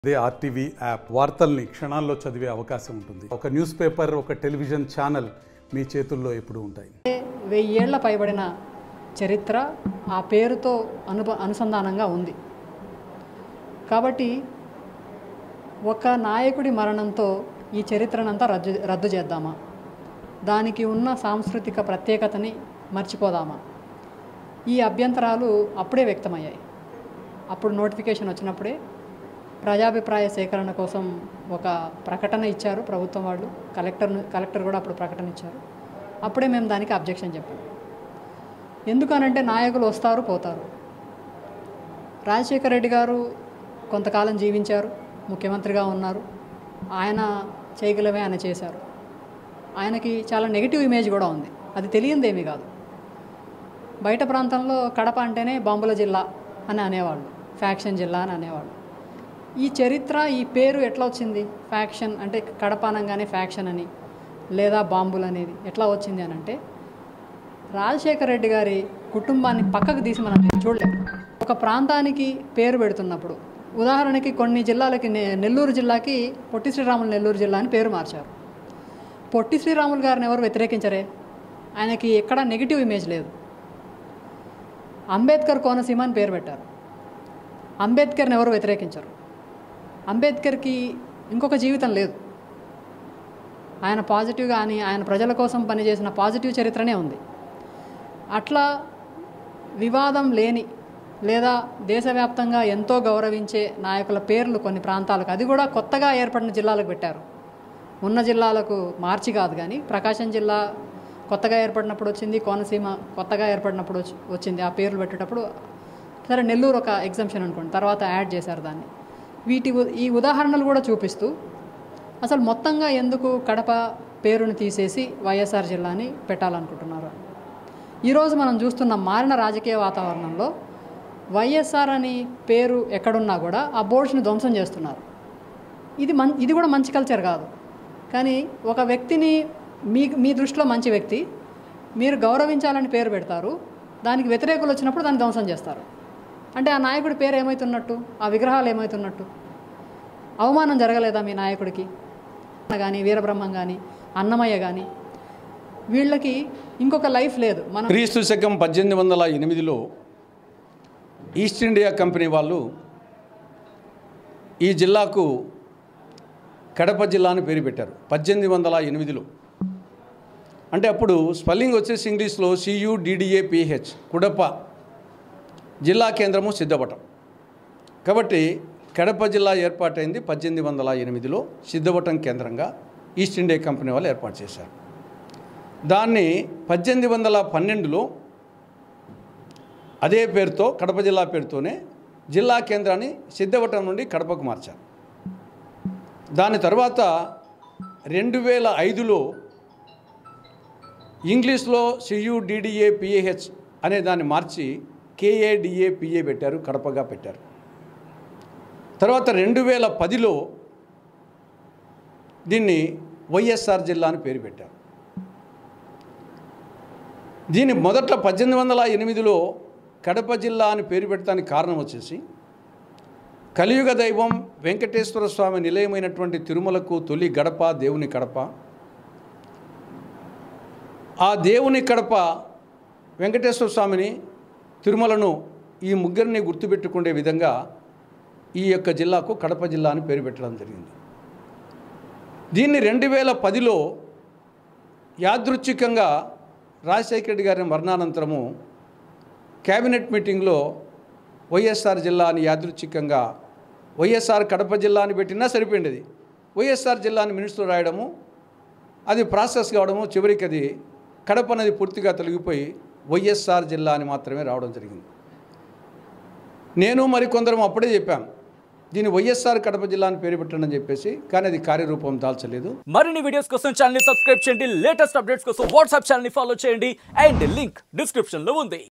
అదే RTV app వార్తల్ని క్షణాల్లో చదివే అవకాశం ఉంటుంది ఒక న్యూస్ పేపర్ ఒక టెలివిజన్ ఛానల్ మీ చేతుల్లో ఎప్పుడూ ఉంటాయి వెయ్యేళ్ల పైబడిన చరిత్ర ఆ పేరుతో అనుబ అనుసంధానంగా ఉంది కాబట్టి ఒక నాయకుడి మరణంతో ఈ చరిత్రనంతా రద్దు రద్దు చేద్దామా దానికి ఉన్న సాంస్కృతిక ప్రత్యేకతని మర్చిపోదామా ఈ అభ్యంతరాలు అప్పుడే వ్యక్తమయ్యాయి అప్పుడు నోటిఫికేషన్ వచ్చినప్పుడే ప్రజాభిప్రాయ సేకరణ కోసం ఒక ప్రకటన ఇచ్చారు ప్రభుత్వం వాళ్ళు కలెక్టర్ కలెక్టర్ కూడా అప్పుడు ప్రకటన ఇచ్చారు అప్పుడే మేము దానికి అబ్జెక్షన్ చెప్పాం ఎందుకనంటే నాయకులు వస్తారు పోతారు రాజశేఖర రెడ్డి గారు కొంతకాలం జీవించారు ముఖ్యమంత్రిగా ఉన్నారు ఆయన చేయగలవే ఆయన చేశారు ఆయనకి చాలా నెగిటివ్ ఇమేజ్ కూడా ఉంది అది తెలియందేమీ కాదు బయట ప్రాంతంలో కడప అంటేనే బాంబుల జిల్లా అని అనేవాళ్ళు ఫ్యాక్షన్ జిల్లా అని అనేవాళ్ళు ఈ చరిత్ర ఈ పేరు ఎట్లా వచ్చింది ఫ్యాక్షన్ అంటే కడప అనగానే ఫ్యాక్షన్ అని లేదా బాంబులు అనేది ఎట్లా వచ్చింది అని అంటే రాజశేఖర రెడ్డి గారి కుటుంబాన్ని పక్కకు తీసి మనం చూడలేం ఒక ప్రాంతానికి పేరు పెడుతున్నప్పుడు ఉదాహరణకి కొన్ని జిల్లాలకి నె- నెల్లూరు జిల్లాకి పొట్టి శ్రీరాములు నెల్లూరు జిల్లా అని పేరు మార్చారు పొట్టి శ్రీరాములు గారిని ఎవరు వ్యతిరేకించరే ఆయనకి ఎక్కడ నెగిటివ్ ఇమేజ్ లేదు అంబేద్కర్ కోనసీమ అని పేరు పెట్టారు అంబేద్కర్ని ఎవరు వ్యతిరేకించరు అంబేద్కర్కి ఇంకొక జీవితం లేదు ఆయన పాజిటివ్ కానీ ఆయన ప్రజల కోసం పనిచేసిన పాజిటివ్ చరిత్రనే ఉంది అట్లా వివాదం లేని లేదా దేశవ్యాప్తంగా ఎంతో గౌరవించే నాయకుల పేర్లు కొన్ని ప్రాంతాలకు అది కూడా కొత్తగా ఏర్పడిన జిల్లాలకు పెట్టారు ఉన్న జిల్లాలకు మార్చి కాదు కానీ ప్రకాశం జిల్లా కొత్తగా ఏర్పడినప్పుడు వచ్చింది కోనసీమ కొత్తగా ఏర్పడినప్పుడు వచ్చి- వచ్చింది ఆ పేర్లు పెట్టేటప్పుడు సరే నెల్లూరు ఒక ఎగ్జంప్షన్ అనుకోండి తర్వాత యాడ్ చేశారు దాన్ని వీటి ఉ- ఈ ఉదాహరణలు కూడా చూపిస్తూ అసలు మొత్తంగా ఎందుకు కడప పేరుని తీసేసి వైఎస్ఆర్ జిల్లాని పెట్టాలనుకుంటున్నారు ఈరోజు మనం చూస్తున్న మారిన రాజకీయ వాతావరణంలో వైఎస్ఆర్ అని పేరు ఎక్కడున్నా కూడా ఆ బోర్డ్స్ని ధ్వంసం చేస్తున్నారు ఇది మం ఇది కూడా మంచి కల్చర్ కాదు కానీ ఒక వ్యక్తిని మీ మీ దృష్టిలో మంచి వ్యక్తి మీరు గౌరవించాలని పేరు పెడతారు దానికి వ్యతిరేకులు వచ్చినప్పుడు దాన్ని ధ్వంసం చేస్తారు అంటే ఆ నాయకుడి పేరు ఏమవుతున్నట్టు ఆ విగ్రహాలు ఏమవుతున్నట్టు అవమానం జరగలేదా మీ నాయకుడికి కానీ వీరబ్రహ్మం కానీ అన్నమయ్య కానీ వీళ్ళకి ఇంకొక లైఫ్ లేదు మనం క్రీస్తు శకం పద్దెనిమిది వందల ఎనిమిదిలో ఈస్ట్ ఇండియా కంపెనీ వాళ్ళు ఈ జిల్లాకు కడప జిల్లా అని పేరు పెట్టారు పద్దెనిమిది వందల ఎనిమిదిలో అంటే అప్పుడు స్పెల్లింగ్ వచ్చేసి ఇంగ్లీష్లో సియుడిడిఏ పిహెచ్ కుడప జిల్లా కేంద్రము సిద్ధవటం కాబట్టి కడప జిల్లా ఏర్పాటైంది పద్దెనిమిది వందల ఎనిమిదిలో సిద్ధవటం కేంద్రంగా ఈస్ట్ ఇండియా కంపెనీ వాళ్ళు ఏర్పాటు చేశారు దాన్ని పద్దెనిమిది వందల పన్నెండులో అదే పేరుతో కడప జిల్లా పేరుతోనే జిల్లా కేంద్రాన్ని సిద్ధవటం నుండి కడపకు మార్చారు దాని తర్వాత రెండు వేల ఐదులో ఇంగ్లీష్లో సియుడిడిఏ పిఏహెచ్ అనే దాన్ని మార్చి కేఏడిఏ పిఏ పెట్టారు కడపగా పెట్టారు తర్వాత రెండు వేల పదిలో దీన్ని వైఎస్ఆర్ జిల్లా అని పేరు పెట్టారు దీని మొదట్లో పద్దెనిమిది వందల ఎనిమిదిలో కడప జిల్లా అని పేరు పెట్టడానికి కారణం వచ్చేసి కలియుగ దైవం వెంకటేశ్వర స్వామి నిలయమైనటువంటి తిరుమలకు తొలి గడప దేవుని కడప ఆ దేవుని కడప వెంకటేశ్వర స్వామిని తిరుమలను ఈ ముగ్గురిని గుర్తుపెట్టుకునే విధంగా ఈ యొక్క జిల్లాకు కడప జిల్లా అని పేరు పెట్టడం జరిగింది దీన్ని రెండు వేల పదిలో యాదృచ్ఛికంగా రాజశేఖర రెడ్డి గారి మరణానంతరము కేబినెట్ మీటింగ్లో వైఎస్ఆర్ జిల్లా అని యాదృచ్ఛికంగా వైఎస్ఆర్ కడప జిల్లా అని పెట్టినా సరిపోయింది వైఎస్ఆర్ జిల్లా అని మినిట్స్లో రాయడము అది ప్రాసెస్ కావడము చివరికి అది కడప అనేది పూర్తిగా తొలగిపోయి వైఎస్ఆర్ జిల్లా అని మాత్రమే రావడం జరిగింది నేను మరికొందరం అప్పుడే చెప్పాం దీన్ని వైఎస్ఆర్ కడప జిల్లా అని పేరు పెట్టండి అని చెప్పేసి కానీ అది కార్యరూపం దాల్చలేదు మరిన్ని వీడియోస్ కోసం ఛానల్ ని సబ్స్క్రైబ్ చేయండి లేటెస్ట్ అప్డేట్స్ కోసం వాట్సాప్ ఛానల్ ని ఫాలో చేయండి అండ్ లింక్ డిస్క్రిప్షన్ లో ఉంది